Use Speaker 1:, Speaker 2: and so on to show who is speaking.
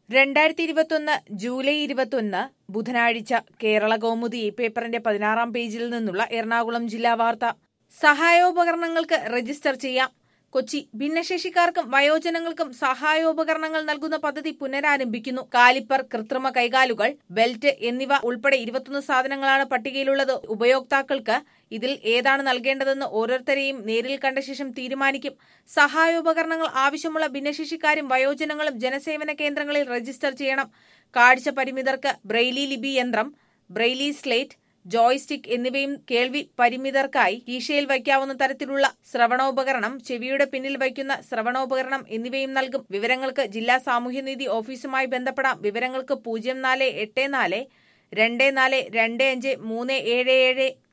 Speaker 1: രണ്ടായിരത്തി ഇരുപത്തൊന്ന് ജൂലൈ ഇരുപത്തൊന്ന് ബുധനാഴ്ച കേരള കൗമുദി ഈ പേപ്പറിന്റെ പതിനാറാം പേജിൽ നിന്നുള്ള എറണാകുളം ജില്ലാ വാർത്ത സഹായോപകരണങ്ങൾക്ക് രജിസ്റ്റർ ചെയ്യാം കൊച്ചി ഭിന്നശേഷിക്കാർക്കും വയോജനങ്ങൾക്കും സഹായോപകരണങ്ങൾ നൽകുന്ന പദ്ധതി പുനരാരംഭിക്കുന്നു കാലിപ്പർ കൃത്രിമ കൈകാലുകൾ ബെൽറ്റ് എന്നിവ ഉൾപ്പെടെ ഇരുപത്തൊന്ന് സാധനങ്ങളാണ് പട്ടികയിലുള്ളത് ഉപയോക്താക്കൾക്ക് ഇതിൽ ഏതാണ് നൽകേണ്ടതെന്ന് ഓരോരുത്തരെയും നേരിൽ കണ്ട ശേഷം തീരുമാനിക്കും സഹായോപകരണങ്ങൾ ആവശ്യമുള്ള ഭിന്നശേഷിക്കാരും വയോജനങ്ങളും ജനസേവന കേന്ദ്രങ്ങളിൽ രജിസ്റ്റർ ചെയ്യണം കാഴ്ച പരിമിതർക്ക് ബ്രെയിലി ലിപി യന്ത്രം ബ്രെയിലി സ്ലേറ്റ് ജോയ്സ്റ്റിക് എന്നിവയും കേൾവി പരിമിതർക്കായി കീശയിൽ വയ്ക്കാവുന്ന തരത്തിലുള്ള ശ്രവണോപകരണം ചെവിയുടെ പിന്നിൽ വയ്ക്കുന്ന ശ്രവണോപകരണം എന്നിവയും നൽകും വിവരങ്ങൾക്ക് ജില്ലാ സാമൂഹ്യനീതി ഓഫീസുമായി ബന്ധപ്പെടാം വിവരങ്ങൾക്ക് പൂജ്യം നാല് എട്ട് നാല് രണ്ട് നാല് രണ്ട് അഞ്ച് മൂന്ന് ഏഴ് ഏഴ്